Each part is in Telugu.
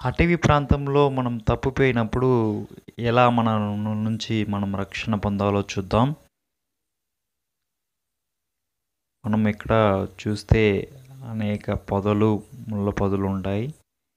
అటవీ ప్రాంతంలో మనం తప్పిపోయినప్పుడు ఎలా మన నుంచి మనం రక్షణ పొందాలో చూద్దాం మనం ఇక్కడ చూస్తే అనేక పొదలు ముళ్ళ పొదలు ఉంటాయి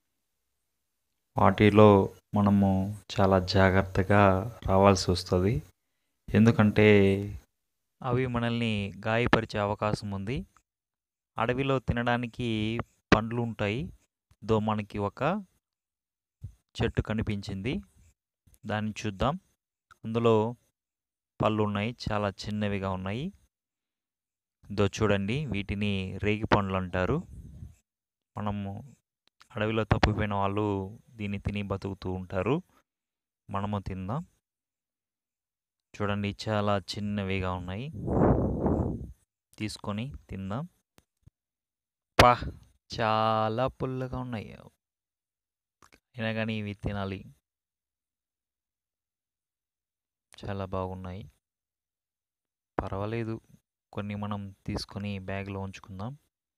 వాటిలో మనము చాలా జాగ్రత్తగా రావాల్సి వస్తుంది ఎందుకంటే అవి మనల్ని గాయపరిచే అవకాశం ఉంది అడవిలో తినడానికి పండ్లు ఉంటాయి దో మనకి ఒక చెట్టు కనిపించింది దాన్ని చూద్దాం అందులో పళ్ళు ఉన్నాయి చాలా చిన్నవిగా ఉన్నాయి దో చూడండి వీటిని రేగి పండ్లు అంటారు మనము అడవిలో తప్పిపోయిన వాళ్ళు దీన్ని తిని బతుకుతూ ఉంటారు మనము తిందాం చూడండి చాలా చిన్నవిగా ఉన్నాయి తీసుకొని తిందాం పా చాలా పుల్లగా ఉన్నాయి అయినా కానీ ఇవి తినాలి చాలా బాగున్నాయి పర్వాలేదు కొన్ని మనం తీసుకొని బ్యాగ్లో ఉంచుకుందాం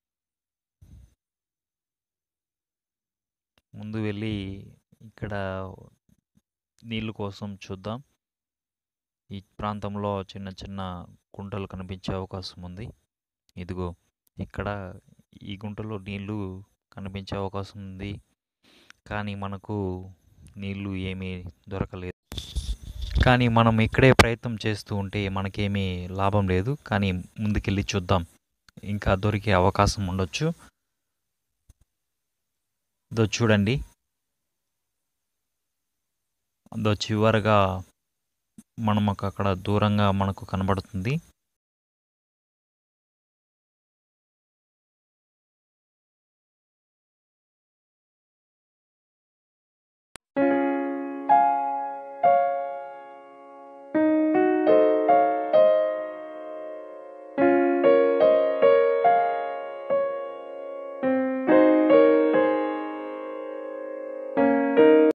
ముందు వెళ్ళి ఇక్కడ నీళ్ళు కోసం చూద్దాం ఈ ప్రాంతంలో చిన్న చిన్న గుంటలు కనిపించే అవకాశం ఉంది ఇదిగో ఇక్కడ ఈ గుంటలో నీళ్ళు కనిపించే అవకాశం ఉంది కానీ మనకు నీళ్ళు ఏమీ దొరకలేదు కానీ మనం ఇక్కడే ప్రయత్నం చేస్తూ ఉంటే మనకేమీ లాభం లేదు కానీ ముందుకెళ్ళి చూద్దాం ఇంకా దొరికే అవకాశం ఉండొచ్చు దో చూడండి దో చివరగా మనకు అక్కడ దూరంగా మనకు కనబడుతుంది